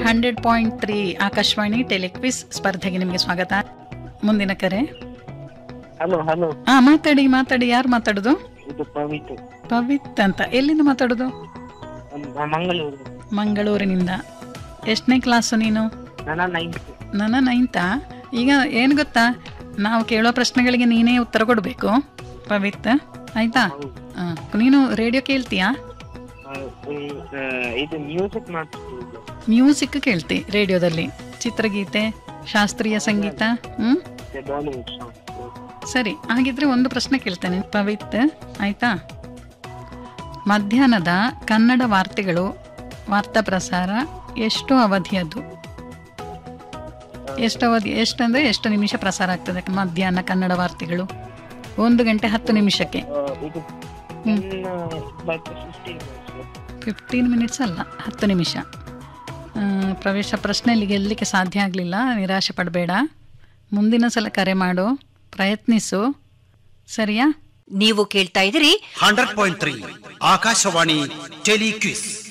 Hundred point three Akashvani telequiz ಸ್ಪರ್ಧೆಗೆ ನಿಮಗೆ ಸ್ವಾಗತ ಮುಂದಿನ ಕರೆ ಹಲೋ ಹಲೋ ಹಾ ಮಾತಾಡಿ ಮಾತಾಡಿ ಯಾರು ಮಾತಾಡುದು ಇದು ಪವಿತ್ ಪವಿತ್ ಅಂತ ಎಲ್ಲಿಂದ ಮಾತಾಡುದು ಮ- ಮಂಗಳೂರು ಮಂಗಳೂರಿನಿಂದ ಎಷ್ಟನೇ ಕ್ಲಾಸು ನೀನು ನನ್ನ ನೈನ್ತ್ ನನ್ನ ನೈನ್ತಾ ಈಗ ಏನು ಗೊತ್ತಾ ನಾವು ಕೇಳೋ ಪ್ರಶ್ನೆಗಳಿಗೆ ನೀನೇ ಉತ್ತರ ಕೊಡಬೇಕು ಪವಿತ್ ಆಯ್ತಾ ಹೌದು ಆ, ನೀನು ರೇಡಿಯೋ ಕೇಳ್ತೀಯಾ ಆ, ಈ- ಆ, ಇದು ಮ್ಯೂಸಿಕ್ ಮಾಡ್ತಿದ್ದು ಮ್ಯೂಸಿಕ್ ಕೇಳ್ತಿ ರೇಡಿಯೋದಲ್ಲಿ ಚಿತ್ರಗೀತೆ ಶಾಸ್ತ್ರೀಯ ಸಂಗೀತ ಹ್ಮ್ ಮತ್ತೆ ಬಾಲಿವುಡ್ ಸಾಂಗ್ ಸರಿ ಹಾಗಿದ್ರೆ ಒಂದು ಪ್ರಶ್ನೆ ಕೇಳ್ತೇನೆ ಪವಿತ್ ಆಯ್ತಾ ಮಧ್ಯಾಹ್ನದ ಕನ್ನಡ ವಾರ್ತೆಗಳು ವಾರ್ತಾ ಪ್ರಸಾರ ಎಷ್ಟು ಅವಧಿಯದು ಎಷ್ಟು ಅವಧಿ ಎಷ್ಟಂದ್ರೆ ಎಷ್ಟು ನಿಮಿಷ ಪ್ರಸಾರ ಆಗ್ತದೆ ಮಧ್ಯಾಹ್ನ ಕನ್ನಡ ವಾರ್ತೆಗಳು ಒಂದು ಗಂಟೆ ಹತ್ತು ನಿಮಿಷಕ್ಕೆ ಇದು hmm. But fifteen fifteen minutes ಅಲ್ಲ ಹತ್ತು ನಿಮಿಷ ಆ, ಪ್ರವೇಶ ಪ್ರಶ್ನೆಯಲ್ಲಿ ಗೆಲ್ಲಲಿಕ್ಕೆ ಸಾಧ್ಯ ಆಗಲಿಲ್ಲ ನಿರಾಶೆ ಪಡಬೇಡ ಮುಂದಿನ ಸಲ ಕರೆ ಮಾಡು ಪ್ರಯತ್ನಿಸು ಸರಿಯಾ ನೀವು ಕೇಳ್ತಾ ಇದ್ದೀರಿ ಹಂಡ್ರೆಡ್ ಪಾಯಿಂಟ್ ತ್ರೀ ಆಕಾಶವಾಣಿ ಟೆಲಿಕ್ವಿಸ್